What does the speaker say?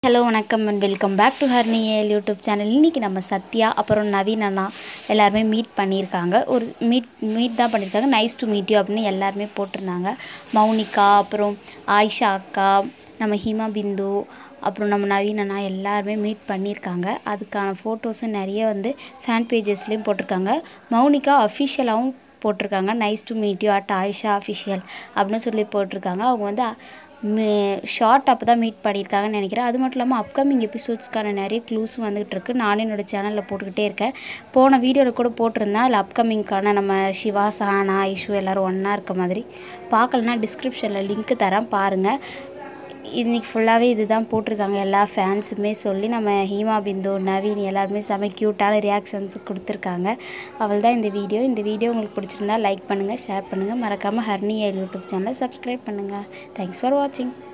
hello வணக்கம் and welcome back to ஹர்னியல் YouTube channel இன்றைக்கி நம்ம சத்யா அப்புறம் நவீன் அண்ணா எல்லாருமே மீட் பண்ணியிருக்காங்க ஒரு மீட் மீட் தான் பண்ணியிருக்காங்க நைஸ் டு மீட் யூ அப்படின்னு எல்லாருமே போட்டிருந்தாங்க மௌனிகா அப்புறம் ஆயிஷா அக்கா நம்ம ஹிமா பிந்து அப்புறம் நம்ம நவீன் அண்ணா எல்லாருமே மீட் பண்ணியிருக்காங்க அதுக்கான ஃபோட்டோஸும் நிறைய வந்து ஃபேன் பேஜஸ்லேயும் போட்டிருக்காங்க மௌனிகா அஃபிஷியலாகவும் போட்டிருக்காங்க nice to meet you at Ayesha official அப்படின்னு சொல்லி போட்டிருக்காங்க அவங்க வந்து ஷார்ட் அப்போ தான் மீட் பண்ணியிருக்காங்கன்னு நினைக்கிறேன் அது மட்டும் இல்லாமல் அப்கமிங் எபிசோட்ஸ்க்கான நிறைய க்ளூஸும் வந்துகிட்டு இருக்கு நானும் என்னோடய சேனலில் போட்டுக்கிட்டே இருக்கேன் போன வீடியோவில் கூட போட்டிருந்தேன் அதில் அப்கமிங்க்கான நம்ம சிவா சஹானா ஐஷு எல்லோரும் ஒன்றா இருக்க மாதிரி பார்க்கலனா டிஸ்கிரிப்ஷனில் லிங்க் தரேன் பாருங்கள் இன்றைக்கி ஃபுல்லாகவே இது தான் போட்டிருக்காங்க எல்லா ஃபேன்ஸுமே சொல்லி நம்ம ஹீமா பிந்து நவீன் எல்லாருமே செம க்யூட்டான ரியாக்ஷன்ஸ் கொடுத்துருக்காங்க அவள் தான் இந்த வீடியோ இந்த வீடியோ உங்களுக்கு பிடிச்சிருந்தா லைக் பண்ணுங்கள் ஷேர் பண்ணுங்கள் மறக்காமல் ஹர்னி யூடியூப் சேனலை சப்ஸ்கிரைப் பண்ணுங்கள் தேங்க்ஸ் ஃபார் வாட்சிங்